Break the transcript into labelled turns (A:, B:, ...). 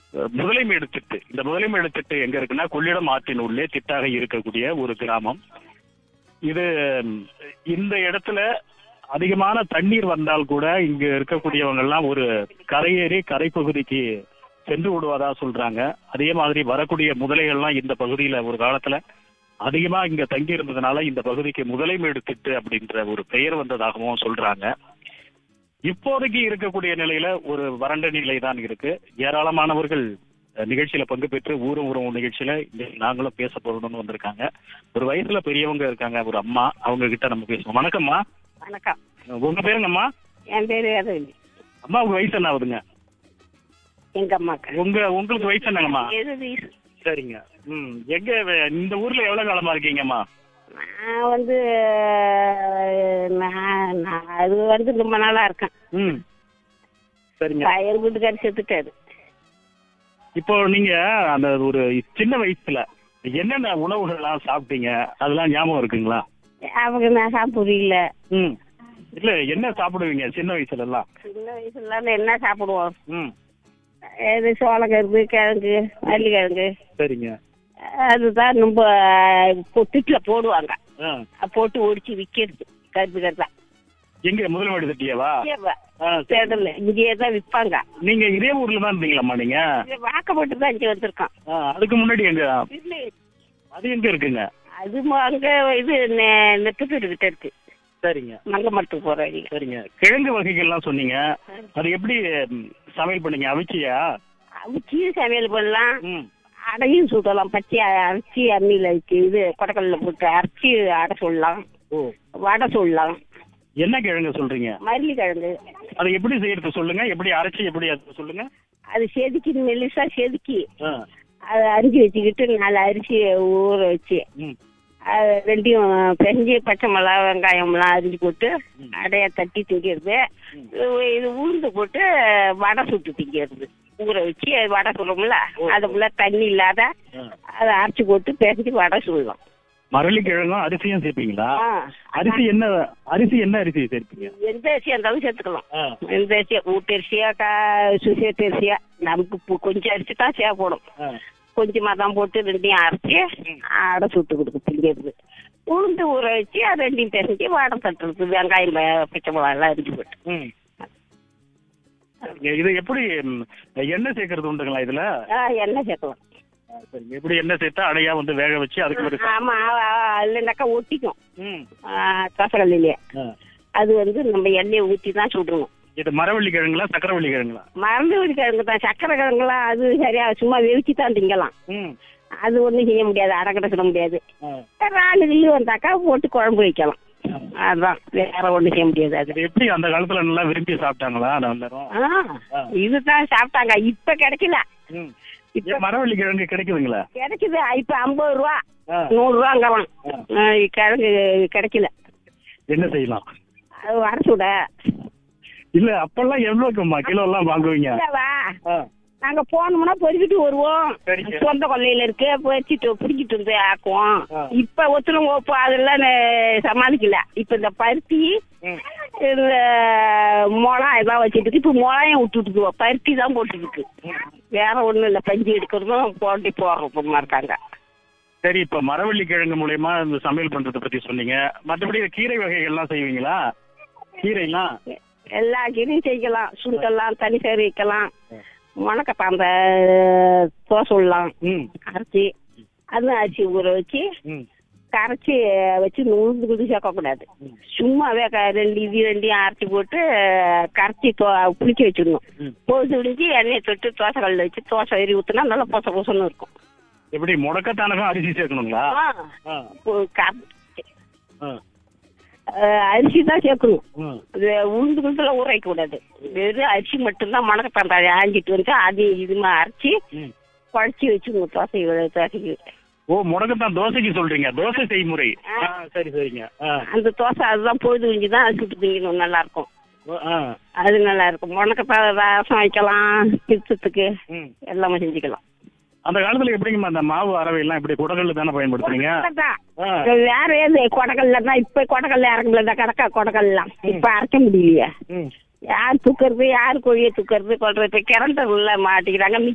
A: அஹ், முதலைமேடு திட்டு இந்த முதலைமேடு திட்டு எங்க இருக்குன்னா கொள்ளிடம் ஆற்றின் உள்ளே திட்டாக இருக்கக்கூடிய ஒரு கிராமம் இது ம், இந்த இடத்துல அதிகமான தண்ணீர் வந்தால் கூட இங்க இருக்கக்கூடியவங்க எல்லாம் ஒரு கரையேறி கரைப்பகுதிக்கு சென்று விடுவதா சொல்றாங்க அதே மாதிரி வரக்கூடிய முதலைகள்லாம் இந்த பகுதியில ஒரு காலத்துல அதிகமா இங்க தங்கி இருந்ததுனால இந்த பகுதிக்கு முதலைமேடு திட்டு அப்படின்ற ஒரு பெயர் வந்ததாகவும் சொல்றாங்க இப்போதைக்கு இருக்கக்கூடிய நிலையில ஒரு வறண்ட நிலை தான் இருக்கு ஏராளமானவர்கள் அஹ், நிகழ்ச்சியில பங்கு பெற்று ஊரும் ஊரும் நிகழ்ச்சியில இங்க நாங்களும் பேச போறோம்னு வந்திருக்காங்க ஒரு வயசுல பெரியவங்க இருக்காங்க ஒரு அம்மா அவங்க கிட்ட நம்ம பேசுவோம் வணக்கம்மா
B: வணக்கம்
A: உங்க பேருங்கம்மா
B: என் பேரு வேதவல்லி
A: அம்மா உங்க வயசு என்ன ஆகுதுங்க
B: எங்க அம்மாக்கு
A: உங்க உங்களுக்கு வயசு என்னங்கம்மா
B: எழுபது வயசு
A: சரிங்க ம் எங்க வே- இந்த ஊர்ல எவ்வளவு காலமா இருக்கீங்கம்மா
B: நான் வந்து நான் நான் அது வந்து ரொம்ப நாளா இருக்கேன்
A: ம் சரிங்க
B: பயிர் வீட்டுக்காரி செத்துட்டாரு
A: இப்போ நீங்க அந்த ஒரு சின்ன வயசுல என்னென்ன உணவுகள்லாம் சாப்பிட்டீங்க அதெல்லாம் ஞாபகம் இருக்குங்களா
B: அவங்க நான் சாப்பிடுறீங்கள
A: ம் இல்ல என்ன சாப்பிடுவீங்க சின்ன வயசுல எல்லாம்
B: சின்ன வயசுல இருந்து என்ன சாப்பிடுவோம்
A: ம்
B: இது சோளக்கிழங்கு கிழங்கு மல்லிக்கிழங்கு
A: சரிங்க
B: அதுதான் ரொம்ப பொட்டுல போடுவாங்க
A: ஆ.
B: போட்டு ஒடிச்சு விக்கிறது கருப்பு கருப்பா
A: எங்க முதல்வாடி தட்டியவா ஆ, சரி.
B: தேடல இங்கேயே தான் விற்பாங்க
A: நீங்க இதே ஊர்ல தான் இருந்தீங்களாம்மா நீங்க
B: வாக்கப்பட்டு தான் இங்கே வந்திருக்கோம்
A: ஆ, அதுக்கு முன்னாடி எங்க
B: இல்லை
A: அது எங்க இருக்குங்க
B: அது அங்க இது நெ- நெத்துப்பேரு கிட்ட இருக்கு
A: சரிங்க
B: மங்கமரத்துக்கு போற வழி
A: சரிங்க கிழங்கு வகைகள்லாம் சொன்னீங்க அது எப்படி ம், சமையல் பண்ணீங்க அவிச்சியா
B: அவிச்சி சமையல் பண்ணலாம்
A: ம்
B: அடையும் சுடலாம் பச்சை அரைச்சி அம்மியில் வச்சு இது கொடக்கல்ல போட்டு அரைச்சி அடை சொல்லலாம்
A: ஓ
B: வடை சொல்லலாம்
A: என்ன கிழங்கு சொல்றீங்க
B: மல்லி கிழங்கு
A: அதை எப்படி செய்யறது சொல்லுங்க எப்படி அரைச்சி எப்படி அது சொல்லுங்க
B: அது செதுக்கி மெல்லிசா செதுக்கி
A: ஆ,
B: அதை அரிஞ்சு வச்சுக்கிட்டு நாலு அரிசி ஊற வச்சு
A: ம்
B: அது ரெண்டையும் பெஞ்சு பச்சை மிளகா வெங்காயம்லாம் அரிஞ்சு போட்டு அடைய தட்டி திங்கிறது இது உளுந்து போட்டு வடை சுட்டு திங்கிறது ஊற வச்சு அது வடை சுடுறோம்ல அதுக்குள்ள தண்ணி இல்லாத
A: ஆ.
B: அதை அரைச்சி போட்டு பெஞ்சு வடை சுடலாம்
A: மரளி கிழங்கும் அரிசியும் சேர்ப்பீங்களா
B: ஆ.
A: அரிசி என்ன அரிசி என்ன அரிசி சேர்ப்பீங்க
B: எந்த அரிசியா இருந்தாலும் சேர்த்துக்கலாம்
A: ஆ,
B: எந்த அரிசியா ஊட்டரிசியா கா சுசேட்டு அரிசியா நமக்கு இப்போ கொஞ்சம் அரிசி தான் தேவைப்படும்
A: ஆ.
B: கொஞ்சமா தான் போட்டு ரெண்டையும் அரைச்சி அடை சுட்டு கொடுக்கு திங்கிறது உளுந்து ஊற வச்சு அது ரெண்டையும் பிசைஞ்சு வடை தட்டுறது வெங்காயம் ப- பச்சை மிளகா எல்லாம் அரிஞ்சு போட்டு
A: ம். இது எப்படி ம், எண்ணெய் சேர்க்கறது உண்டுங்களா இதுல
B: ஆ, எண்ணெய் சேர்க்கலாம்
A: ஆ, சரிங்க எப்படி எண்ணெய் சேர்த்தா அடையா வந்து வேக வச்சு அதுக்கு பிறகு
B: ஆமா இல்லைனாக்கா ஒட்டிக்கும்
A: ம்.
B: தோசைக்கல்லையே
A: ஆ.
B: அது வந்து நம்ம எண்ணெயை ஊற்றி தான் சுடணும்
A: இது மரவள்ளி கிழங்குங்களா சக்கரவள்ளி கிழங்குங்களா
B: மறந்து கிழங்கு தான் சக்கரை கிழங்குலாம் அது சரியா சும்மா வெவிச்சு தான் திங்கலாம்
A: ம்.
B: அது ஒன்றும் செய்ய முடியாது அடக்கடை சுட முடியாது
A: ஆ.
B: நாலு கில்லு வந்தாக்கா போட்டு குழம்பு வைக்கலாம் அதுதான் வேற ஒன்றும் செய்ய முடியாது அது
A: இது எப்படி அந்த காலத்துல நல்லா விரும்பி சாப்பிட்டாங்களா எல்லாரும்
B: ஆ, இதுதான் சாப்பிட்டாங்க இப்ப கிடைக்கல
A: ம்.
B: இப்ப
A: ஏன் மரவள்ளி கிழங்கு கிடைக்குதுங்களா
B: கிடைக்குது இப்ப ஐம்பது ரூபா
A: ஆ.
B: நூறு ரூபாங்கலாம் கிழங்கு கிடைக்கல
A: என்ன செய்யலாம்
B: அது வர சுட
A: இல்ல அப்பெல்லாம் எவ்வளவுக்குமா கிலோ எல்லாம் வாங்குவீங்க
B: இல்லவா
A: ஆ.
B: நாங்க போனோம்னா பொறுக்கிட்டு வருவோம்
A: சரிங்க.
B: சொந்த கொல்லையில இருக்கு பொறிச்சிட்டு பிடிக்கிட்டு வந்து ஆக்குவோம்
A: ஆ.
B: இப்ப ஒத்துரும் ஓப்பு அதெல்லாம் நே- சமாளிக்கல இப்ப இந்த பருத்தி
A: ம்.
B: இந்த மொளா எல்லாம் வச்சுட்டு இருக்கு இப்ப மொளாயும் விட்டுட்டு இருக்கு. பருத்தி தான் போட்டுட்டு இருக்கு வேற ஒண்ணும் இல்ல பஞ்சு எடுக்கிறதும் போட்டி போடுறதுமா இருக்காங்க
A: சரி இப்ப மரவள்ளி கிழங்கு மூலியமா இந்த சமையல் பண்றதை பத்தி சொன்னீங்க மற்றபடி இந்த கீரை வகைகள்லாம் செய்வீங்களா கீரைலாம்
B: எல்லா கீரையும் செய்யலாம் சுண்டெல்லாம் தனி சேர் வைக்கலாம் முளக்கட்டை அந்த தோசை விடலாம்
A: ம்
B: அரைச்சி அதுவும் அரிசி ஊற வச்சு
A: ம்
B: கரைச்சி வச்சு நுழுந்து குடி சேர்க்கக்கூடாது சும்மாவே க- ரெண்டு இது ரெண்டையும் அரைச்சி போட்டு கரைச்சி தோ புளிக்க வச்சிடணும்
A: ம்.
B: பொழுது விடிஞ்சு எண்ணெயை தொட்டு தோசை கல்லில் வச்சு தோசை எரி ஊற்றினா நல்லா பொச பொசன்னு இருக்கும்
A: எப்படி முடக்கத்தானகம் அரிசி சேர்க்கணுங்களா
B: ஆ.
A: ஆ,
B: இப்போ க-
A: ஆ,
B: அஹ் அரிசி தான் சேர்க்கணும்
A: ம்.
B: இது உளுந்து குளுத்துல ஊற வைக்க கூடாது வெறும் அரிசி மட்டும்தான் மணக்கத்தாண்டாடி ஆஞ்சிட்டு வந்து அது இதுமா அரைச்சி
A: ம்.
B: குழச்சி வச்சுக்கணும் தோசை தோசைக்கு
A: ஓ முடக்கத்தான் தோசைக்கு சொல்றீங்க தோசை செய்முறை
B: ஆ.
A: ஆ, சரி சரிங்க ஆ,
B: அந்த தோசை அதுதான் பொழுது விடிஞ்சு தான் அது சுட்டு திங்கணும் நல்லா இருக்கும்
A: ஆ,
B: அது நல்லா இருக்கும் முடக்கத்தான் ரசம் வைக்கலாம் பித்தத்துக்கு
A: ம்.
B: எல்லாமே செஞ்சுக்கலாம்
A: அந்த காலத்துல எப்படிங்கம்மா அந்த மாவு அரவை எல்லாம் இப்படி குடகல்ல தானே பயன்படுத்துறீங்க
B: கொடக்கத்தான்.
A: ஆ,
B: வேற ஏது கொடக்கல்ல தான் இப்ப கொடக்கல்ல இறங்கல கிடக்கா கொடக்கல்லாம் இப்ப அரைக்க முடியலையே
A: ம்.
B: யார் தூக்குறது யார் கோழியை தூக்குறது கொள்றது இப்ப கிரண்ட உள்ள மாட்டிக்கிறாங்க